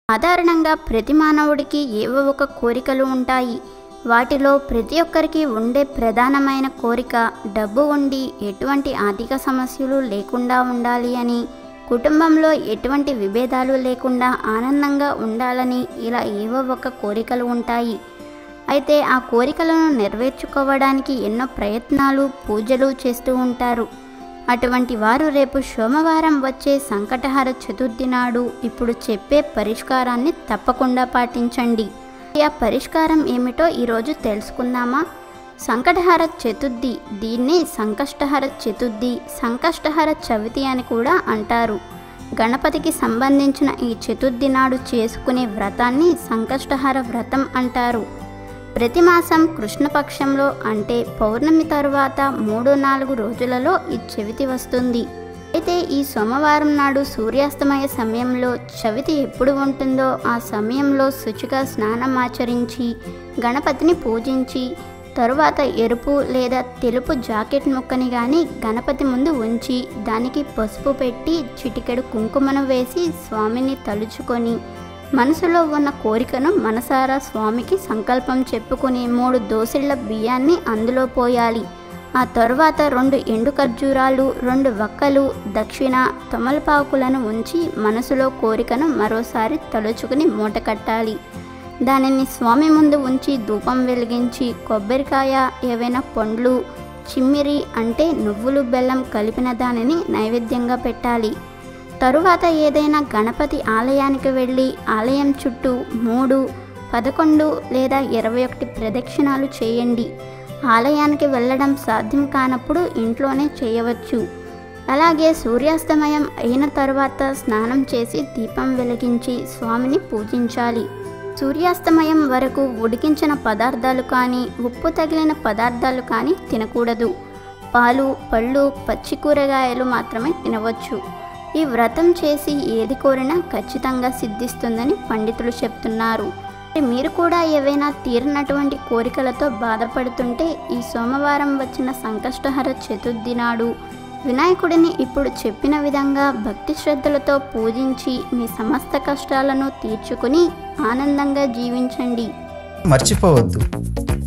సాధారణంగా ప్రతి మానవుడికి ఏవో ఒక కోరికలు ఉంటాయి వాటిలో ప్రతి ఒక్కరికి ఉండే ప్రధానమైన కోరిక డబ్బు ఉండి ఎటువంటి ఆర్థిక సమస్యలు లేకుండా ఉండాలి అని కుటుంబంలో ఎటువంటి విభేదాలు లేకుండా ఆనందంగా ఉండాలని ఇలా ఏవో ఒక కోరికలు ఉంటాయి అయితే ఆ కోరికలను నెరవేర్చుకోవడానికి ఎన్నో ప్రయత్నాలు పూజలు చేస్తూ ఉంటారు అటువంటి వారు రేపు సోమవారం వచ్చే సంకటహర చతుర్థి నాడు ఇప్పుడు చెప్పే పరిష్కారాన్ని తప్పకుండా పాటించండి ఆ పరిష్కారం ఏమిటో ఈరోజు తెలుసుకుందామా సంకటహర చతుర్థి దీన్ని సంకష్టహర చతుర్థి సంకష్టహర చవితి అని కూడా అంటారు గణపతికి సంబంధించిన ఈ చతుర్థి నాడు చేసుకునే వ్రతాన్ని సంకష్టహర వ్రతం అంటారు ప్రతి మాసం కృష్ణపక్షంలో అంటే పౌర్ణమి తరువాత మూడు నాలుగు రోజులలో ఈ చవితి వస్తుంది అయితే ఈ సోమవారం నాడు సూర్యాస్తమయ సమయంలో చవితి ఎప్పుడు ఉంటుందో ఆ సమయంలో శుచిగా స్నానం ఆచరించి గణపతిని పూజించి తరువాత ఎరుపు లేదా తెలుపు జాకెట్ ముక్కని కానీ గణపతి ముందు ఉంచి దానికి పసుపు పెట్టి చిటికెడు కుంకుమను వేసి స్వామిని తలుచుకొని మనసులో ఉన్న కోరికను మనసారా స్వామికి సంకల్పం చెప్పుకొని మూడు దోసిళ్ల బియ్యాన్ని అందులో పోయాలి ఆ తరువాత రెండు ఎండు ఖర్జూరాలు రెండు వక్కలు దక్షిణ తమలపాకులను ఉంచి మనసులో కోరికను మరోసారి తలుచుకుని మూట కట్టాలి దానిని స్వామి ముందు ఉంచి ధూపం వెలిగించి కొబ్బరికాయ ఏవైనా పండ్లు చిమ్మిరి అంటే నువ్వులు బెల్లం కలిపిన దానిని నైవేద్యంగా పెట్టాలి తరువాత ఏదైనా గణపతి ఆలయానికి వెళ్ళి ఆలయం చుట్టూ మూడు పదకొండు లేదా ఇరవై ఒకటి ప్రదక్షిణాలు చేయండి ఆలయానికి వెళ్ళడం సాధ్యం కానప్పుడు ఇంట్లోనే చేయవచ్చు అలాగే సూర్యాస్తమయం అయిన తర్వాత స్నానం చేసి దీపం వెలిగించి స్వామిని పూజించాలి సూర్యాస్తమయం వరకు ఉడికించిన పదార్థాలు కానీ ఉప్పు తగిలిన పదార్థాలు కానీ తినకూడదు పాలు పళ్ళు పచ్చి కూరగాయలు మాత్రమే తినవచ్చు ఈ వ్రతం చేసి ఏది కోరినా ఖచ్చితంగా సిద్ధిస్తుందని పండితులు చెప్తున్నారు మరి మీరు కూడా ఏవైనా తీరినటువంటి కోరికలతో బాధపడుతుంటే ఈ సోమవారం వచ్చిన సంకష్టహర చతుర్థి నాడు వినాయకుడిని ఇప్పుడు చెప్పిన విధంగా భక్తి శ్రద్ధలతో పూజించి మీ సమస్త కష్టాలను తీర్చుకుని ఆనందంగా జీవించండి మర్చిపోవద్దు